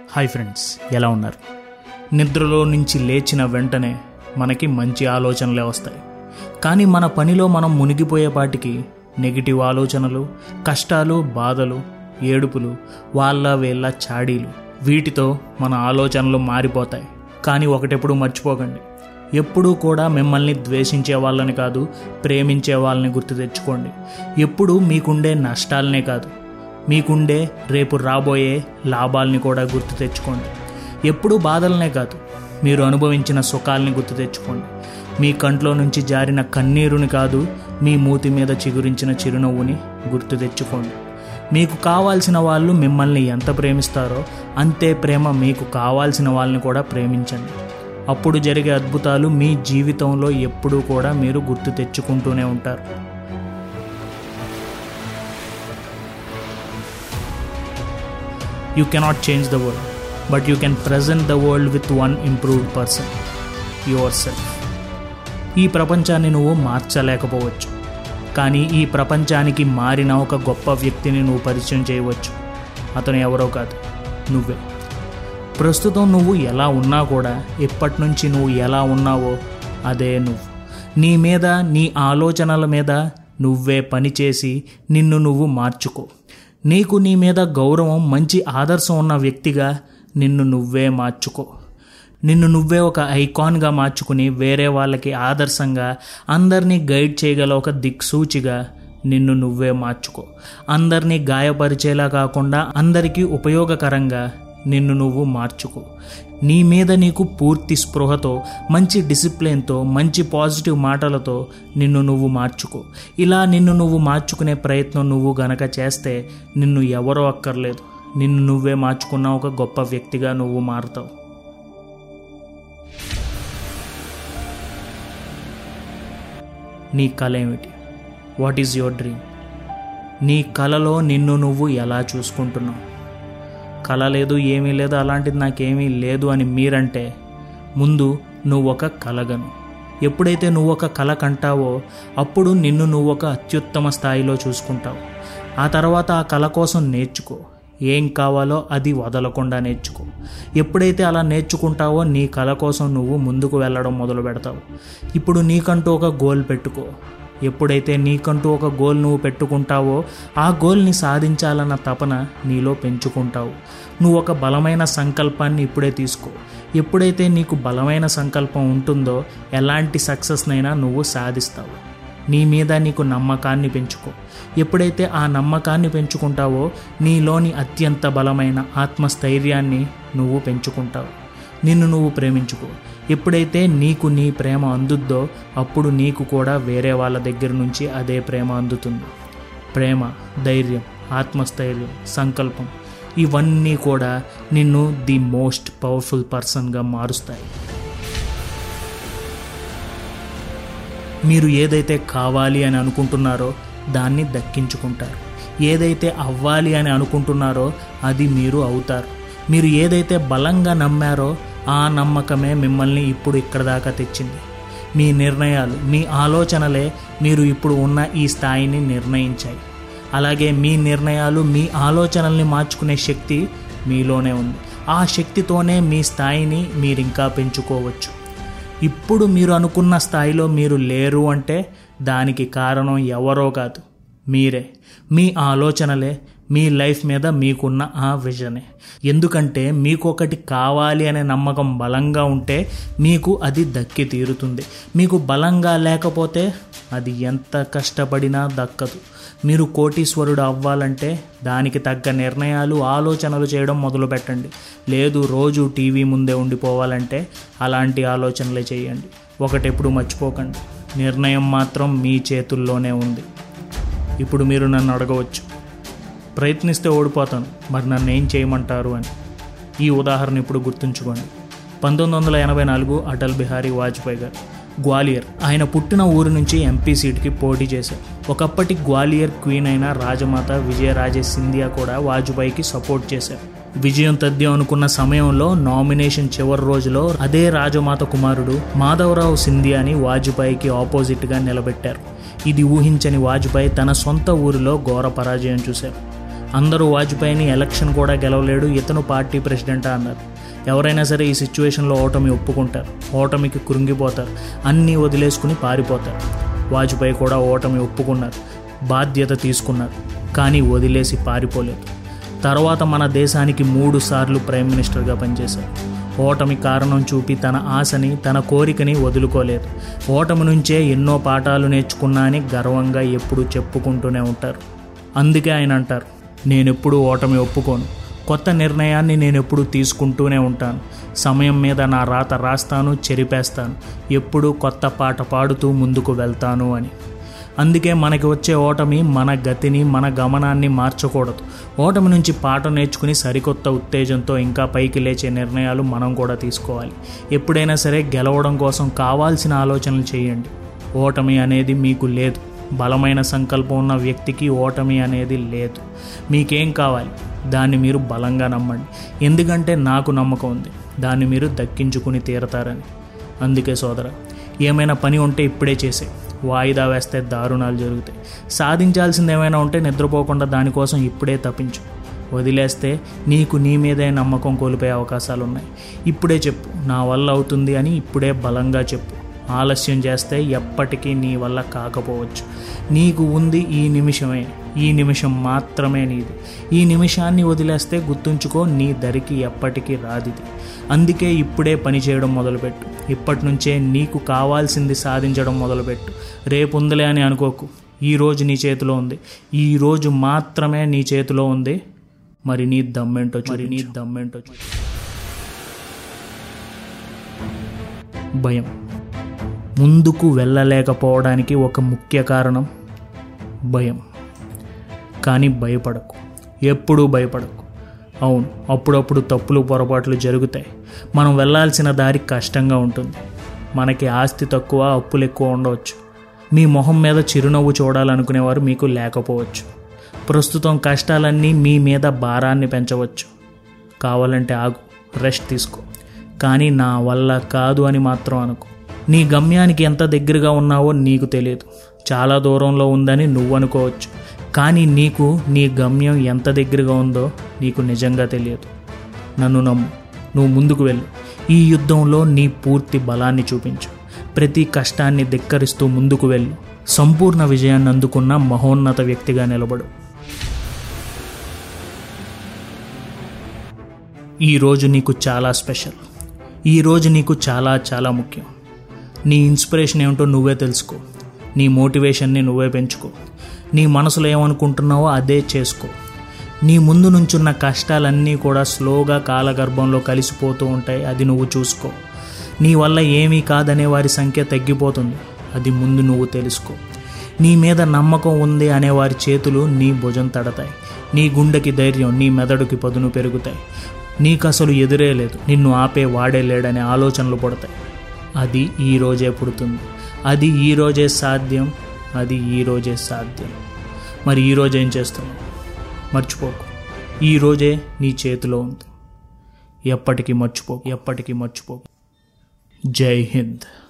hi friends ఎలా ఉన్నారు నిద్రలో నుంచి లేచిన వెంటనే మనకి మంచి ఆలోచనలే వస్తాయి కానీ మన పనిలో మనం మునిగిపోయేపాటికి నెగిటివ్ ఆలోచనలు కష్టాలు బాధలు ఏడుపులు వాళ్ళ వీళ్ళ చాడీలు వీటితో మన ఆలోచనలు మారిపోతాయి కానీ ఒకటెప్పుడు మర్చిపోకండి ఎప్పుడూ కూడా మిమ్మల్ని ద్వేషించే వాళ్ళని కాదు ప్రేమించే వాళ్ళని గుర్తు తెచ్చుకోండి ఎప్పుడూ మీకుండే నష్టాలనే కాదు మీకుండే రేపు రాబోయే లాభాల్ని కూడా గుర్తు తెచ్చుకోండి ఎప్పుడూ బాధలనే కాదు మీరు అనుభవించిన సుఖాల్ని గుర్తు తెచ్చుకోండి మీ కంట్లో నుంచి జారిన కన్నీరుని కాదు మీ మూతి మీద చిగురించిన చిరునవ్వుని గుర్తు తెచ్చుకోండి మీకు కావాల్సిన వాళ్ళు మిమ్మల్ని ఎంత ప్రేమిస్తారో అంతే ప్రేమ మీకు కావాల్సిన వాళ్ళని కూడా ప్రేమించండి అప్పుడు జరిగే అద్భుతాలు మీ జీవితంలో ఎప్పుడూ కూడా మీరు గుర్తు తెచ్చుకుంటూనే ఉంటారు you cannot change the world but you can present the world with one improved person yourself ఈ ప్రపంచాన్ని నువ్వు మార్చలేకపోవచ్చు కానీ ఈ ప్రపంచానికి మారిన ఒక గొప్ప వ్యక్తిని నువ్వు పరిచయం చేయవచ్చు అతను ఎవరో కాదు నువ్వే ప్రస్తుతం నువ్వు ఎలా ఉన్నా కూడా ఇప్పటి నుంచి నువ్వు ఎలా ఉన్నావో అదే నువ్వు నీ మీద నీ ఆలోచనల మీద నువ్వే పనిచేసి నిన్ను నువ్వు మార్చుకో నీకు నీ మీద గౌరవం మంచి ఆదర్శం ఉన్న వ్యక్తిగా నిన్ను నువ్వే మార్చుకో నిన్ను నువ్వే ఒక ఐకాన్గా మార్చుకుని వేరే వాళ్ళకి ఆదర్శంగా అందరినీ గైడ్ చేయగల ఒక దిక్సూచిగా నిన్ను నువ్వే మార్చుకో అందరినీ గాయపరిచేలా కాకుండా అందరికీ ఉపయోగకరంగా నిన్ను నువ్వు మార్చుకో నీ మీద నీకు పూర్తి స్పృహతో మంచి డిసిప్లిన్తో మంచి పాజిటివ్ మాటలతో నిన్ను నువ్వు మార్చుకో ఇలా నిన్ను నువ్వు మార్చుకునే ప్రయత్నం నువ్వు గనక చేస్తే నిన్ను ఎవరో అక్కర్లేదు నిన్ను నువ్వే మార్చుకున్న ఒక గొప్ప వ్యక్తిగా నువ్వు మారుతావు నీ కళ ఏమిటి వాట్ ఈజ్ యువర్ డ్రీమ్ నీ కళలో నిన్ను నువ్వు ఎలా చూసుకుంటున్నావు కళ లేదు ఏమీ లేదు అలాంటిది నాకేమీ లేదు అని మీరంటే ముందు నువ్వు ఒక కలగను ఎప్పుడైతే నువ్వు ఒక కళ కంటావో అప్పుడు నిన్ను నువ్వు ఒక అత్యుత్తమ స్థాయిలో చూసుకుంటావు ఆ తర్వాత ఆ కళ కోసం నేర్చుకో ఏం కావాలో అది వదలకుండా నేర్చుకో ఎప్పుడైతే అలా నేర్చుకుంటావో నీ కళ కోసం నువ్వు ముందుకు వెళ్ళడం మొదలు పెడతావు ఇప్పుడు నీకంటూ ఒక గోల్ పెట్టుకో ఎప్పుడైతే నీకంటూ ఒక గోల్ నువ్వు పెట్టుకుంటావో ఆ గోల్ని సాధించాలన్న తపన నీలో పెంచుకుంటావు నువ్వు ఒక బలమైన సంకల్పాన్ని ఇప్పుడే తీసుకో ఎప్పుడైతే నీకు బలమైన సంకల్పం ఉంటుందో ఎలాంటి సక్సెస్నైనా నువ్వు సాధిస్తావు నీ మీద నీకు నమ్మకాన్ని పెంచుకో ఎప్పుడైతే ఆ నమ్మకాన్ని పెంచుకుంటావో నీలోని అత్యంత బలమైన ఆత్మస్థైర్యాన్ని నువ్వు పెంచుకుంటావు నిన్ను నువ్వు ప్రేమించుకో ఎప్పుడైతే నీకు నీ ప్రేమ అందుద్దో అప్పుడు నీకు కూడా వేరే వాళ్ళ దగ్గర నుంచి అదే ప్రేమ అందుతుంది ప్రేమ ధైర్యం ఆత్మస్థైర్యం సంకల్పం ఇవన్నీ కూడా నిన్ను ది మోస్ట్ పవర్ఫుల్ పర్సన్గా మారుస్తాయి మీరు ఏదైతే కావాలి అని అనుకుంటున్నారో దాన్ని దక్కించుకుంటారు ఏదైతే అవ్వాలి అని అనుకుంటున్నారో అది మీరు అవుతారు మీరు ఏదైతే బలంగా నమ్మారో ఆ నమ్మకమే మిమ్మల్ని ఇప్పుడు ఇక్కడ దాకా తెచ్చింది మీ నిర్ణయాలు మీ ఆలోచనలే మీరు ఇప్పుడు ఉన్న ఈ స్థాయిని నిర్ణయించాయి అలాగే మీ నిర్ణయాలు మీ ఆలోచనల్ని మార్చుకునే శక్తి మీలోనే ఉంది ఆ శక్తితోనే మీ స్థాయిని మీరు ఇంకా పెంచుకోవచ్చు ఇప్పుడు మీరు అనుకున్న స్థాయిలో మీరు లేరు అంటే దానికి కారణం ఎవరో కాదు మీరే మీ ఆలోచనలే మీ లైఫ్ మీద మీకున్న ఆ విజనే ఎందుకంటే మీకు ఒకటి కావాలి అనే నమ్మకం బలంగా ఉంటే మీకు అది దక్కి తీరుతుంది మీకు బలంగా లేకపోతే అది ఎంత కష్టపడినా దక్కదు మీరు కోటీశ్వరుడు అవ్వాలంటే దానికి తగ్గ నిర్ణయాలు ఆలోచనలు చేయడం మొదలు పెట్టండి లేదు రోజు టీవీ ముందే ఉండిపోవాలంటే అలాంటి ఆలోచనలే చేయండి ఒకటెప్పుడు మర్చిపోకండి నిర్ణయం మాత్రం మీ చేతుల్లోనే ఉంది ఇప్పుడు మీరు నన్ను అడగవచ్చు ప్రయత్నిస్తే ఓడిపోతాను మరి నన్ను ఏం చేయమంటారు అని ఈ ఉదాహరణ ఇప్పుడు గుర్తుంచుకోండి పంతొమ్మిది వందల ఎనభై నాలుగు అటల్ బిహారీ వాజ్పేయి గారు గ్వాలియర్ ఆయన పుట్టిన ఊరు నుంచి ఎంపీ సీట్కి పోటీ చేశారు ఒకప్పటి గ్వాలియర్ క్వీన్ అయిన రాజమాత విజయరాజే సింధియా కూడా వాజ్పేయికి సపోర్ట్ చేశారు విజయం తథ్యం అనుకున్న సమయంలో నామినేషన్ చివరి రోజులో అదే రాజమాత కుమారుడు మాధవరావు సింధియాని వాజ్పేయికి ఆపోజిట్గా నిలబెట్టారు ఇది ఊహించని వాజ్పేయి తన సొంత ఊరిలో ఘోర పరాజయం చూశారు అందరూ వాజ్పేయిని ఎలక్షన్ కూడా గెలవలేడు ఇతను పార్టీ ప్రెసిడెంటా అన్నారు ఎవరైనా సరే ఈ సిచ్యువేషన్లో ఓటమి ఒప్పుకుంటారు ఓటమికి కృంగిపోతారు అన్నీ వదిలేసుకుని పారిపోతారు వాజ్పేయి కూడా ఓటమి ఒప్పుకున్నారు బాధ్యత తీసుకున్నారు కానీ వదిలేసి పారిపోలేదు తర్వాత మన దేశానికి మూడు సార్లు ప్రైమ్ మినిస్టర్గా పనిచేశారు ఓటమి కారణం చూపి తన ఆశని తన కోరికని వదులుకోలేదు ఓటమి నుంచే ఎన్నో పాఠాలు నేర్చుకున్నా అని గర్వంగా ఎప్పుడు చెప్పుకుంటూనే ఉంటారు అందుకే ఆయన అంటారు నేనెప్పుడు ఓటమి ఒప్పుకోను కొత్త నిర్ణయాన్ని నేను ఎప్పుడు తీసుకుంటూనే ఉంటాను సమయం మీద నా రాత రాస్తాను చెరిపేస్తాను ఎప్పుడూ కొత్త పాట పాడుతూ ముందుకు వెళ్తాను అని అందుకే మనకి వచ్చే ఓటమి మన గతిని మన గమనాన్ని మార్చకూడదు ఓటమి నుంచి పాట నేర్చుకుని సరికొత్త ఉత్తేజంతో ఇంకా పైకి లేచే నిర్ణయాలు మనం కూడా తీసుకోవాలి ఎప్పుడైనా సరే గెలవడం కోసం కావాల్సిన ఆలోచనలు చేయండి ఓటమి అనేది మీకు లేదు బలమైన సంకల్పం ఉన్న వ్యక్తికి ఓటమి అనేది లేదు మీకేం కావాలి దాన్ని మీరు బలంగా నమ్మండి ఎందుకంటే నాకు నమ్మకం ఉంది దాన్ని మీరు దక్కించుకుని తీరతారని అందుకే సోదర ఏమైనా పని ఉంటే ఇప్పుడే చేసే వాయిదా వేస్తే దారుణాలు జరుగుతాయి సాధించాల్సింది ఏమైనా ఉంటే నిద్రపోకుండా దానికోసం ఇప్పుడే తప్పించు వదిలేస్తే నీకు నీ మీదే నమ్మకం కోల్పోయే అవకాశాలు ఉన్నాయి ఇప్పుడే చెప్పు నా వల్ల అవుతుంది అని ఇప్పుడే బలంగా చెప్పు ఆలస్యం చేస్తే ఎప్పటికీ నీ వల్ల కాకపోవచ్చు నీకు ఉంది ఈ నిమిషమే ఈ నిమిషం మాత్రమే నీది ఈ నిమిషాన్ని వదిలేస్తే గుర్తుంచుకో నీ దరికి ఎప్పటికీ రాదిది అందుకే ఇప్పుడే పని చేయడం మొదలుపెట్టు ఇప్పటి నుంచే నీకు కావాల్సింది సాధించడం మొదలుపెట్టు రేపు ఉందిలే అని అనుకోకు ఈ రోజు నీ చేతిలో ఉంది ఈ రోజు మాత్రమే నీ చేతిలో ఉంది మరి నీ దమ్మేంటో మరి నీ దమ్మేంటో భయం ముందుకు వెళ్ళలేకపోవడానికి ఒక ముఖ్య కారణం భయం కానీ భయపడకు ఎప్పుడూ భయపడకు అవును అప్పుడప్పుడు తప్పులు పొరపాట్లు జరుగుతాయి మనం వెళ్ళాల్సిన దారి కష్టంగా ఉంటుంది మనకి ఆస్తి తక్కువ అప్పులు ఎక్కువ ఉండవచ్చు మీ మొహం మీద చిరునవ్వు చూడాలనుకునేవారు మీకు లేకపోవచ్చు ప్రస్తుతం కష్టాలన్నీ మీ మీద భారాన్ని పెంచవచ్చు కావాలంటే ఆగు రెస్ట్ తీసుకో కానీ నా వల్ల కాదు అని మాత్రం అనుకో నీ గమ్యానికి ఎంత దగ్గరగా ఉన్నావో నీకు తెలియదు చాలా దూరంలో ఉందని నువ్వు అనుకోవచ్చు కానీ నీకు నీ గమ్యం ఎంత దగ్గరగా ఉందో నీకు నిజంగా తెలియదు నన్ను నమ్ము నువ్వు ముందుకు వెళ్ళు ఈ యుద్ధంలో నీ పూర్తి బలాన్ని చూపించు ప్రతి కష్టాన్ని ధిక్కరిస్తూ ముందుకు వెళ్ళు సంపూర్ణ విజయాన్ని అందుకున్న మహోన్నత వ్యక్తిగా నిలబడు ఈరోజు నీకు చాలా స్పెషల్ ఈరోజు నీకు చాలా చాలా ముఖ్యం నీ ఇన్స్పిరేషన్ ఏమిటో నువ్వే తెలుసుకో నీ మోటివేషన్ని నువ్వే పెంచుకో నీ మనసులో ఏమనుకుంటున్నావో అదే చేసుకో నీ ముందు నుంచున్న కష్టాలన్నీ కూడా స్లోగా కాలగర్భంలో కలిసిపోతూ ఉంటాయి అది నువ్వు చూసుకో నీ వల్ల ఏమీ కాదనే వారి సంఖ్య తగ్గిపోతుంది అది ముందు నువ్వు తెలుసుకో నీ మీద నమ్మకం ఉంది అనే వారి చేతులు నీ భుజం తడతాయి నీ గుండెకి ధైర్యం నీ మెదడుకి పదును పెరుగుతాయి నీకు అసలు ఎదురే లేదు నిన్ను ఆపే వాడే లేడనే ఆలోచనలు పుడతాయి అది ఈ రోజే పుడుతుంది అది ఈ రోజే సాధ్యం అది ఈ రోజే సాధ్యం మరి ఈ రోజు ఏం చేస్తున్నావు మర్చిపోకు ఈ రోజే నీ చేతిలో ఉంది ఎప్పటికీ మర్చిపోకు ఎప్పటికీ మర్చిపోకు జై హింద్